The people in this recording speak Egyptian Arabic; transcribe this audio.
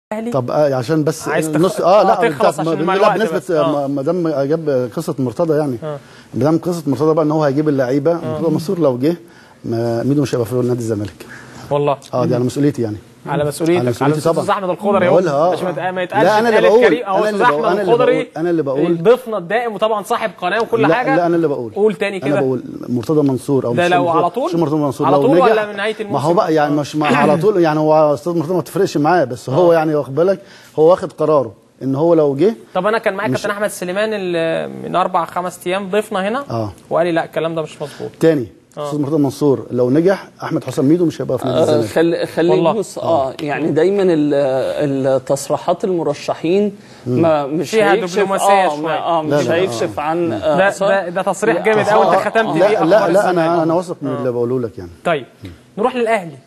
الاهلي طب آه عشان بس عايز تخ- نص اه لا آه، تخلص بتاعت- عشان لا، مع الوقت بنسبه بس. آه. ما- ما دام جاب قصه مرتضى يعني آه. ما دام قصه مرتضى بقى ان هو هيجيب اللعيبه مرتضى منصور لو جه ما- ميدو مش هيبقى في نادي الزمالك والله اه دي على مسؤوليتي يعني على مسؤوليتك على مسؤوليتي أستاذ طبعا. احمد الخضري اهو بقولها، آه. عشان ما يتق- ما يتقالش لا، أنا اللي اتقالت بقول. كريم اهو أنا استاذ اللي بقول. احمد أنا اللي الخضري بقول. أنا اللي بقول. ضيفنا الدائم وطبعا صاحب قناه وكل لا حاجه لا انا اللي بقول قول تاني انا كده بقول مرتضى منصور او ده مش لو مرتضى- على طول؟ مش مرتضى منصور على لو طول نجح ولا من نهاية ما الموسم؟ هو بقى يعني مش مع على طول يعني هو استاذ مرتضى ما تفرقش معاه بس هو يعني واخد بالك هو واخد قراره ان هو لو جه طب انا كان معايا مش- كابتن احمد سليمان ال- من اربع خمس ايام ضيفنا هنا اه وقال لي لا الكلام ده مش مظبوط تاني استاذ مرتضى منصور لو نجح احمد حسام ميدو مش هيبقى في نادي آه، الزمالك خلي خليك والله. بص اه يعني دايما ال- التصريحات المرشحين ما مش فيها هيكشف دبلوماسية اه شوية. ما- اه لا، مش لا، هيكشف عن آه، ده آثار. ده, ده تصريح لا، جامد قوي آه، انت ختمت بيه لا لا أخبار لا انا الزمالك. انا واثق من اللي بقوله لك يعني طيب نروح للاهلي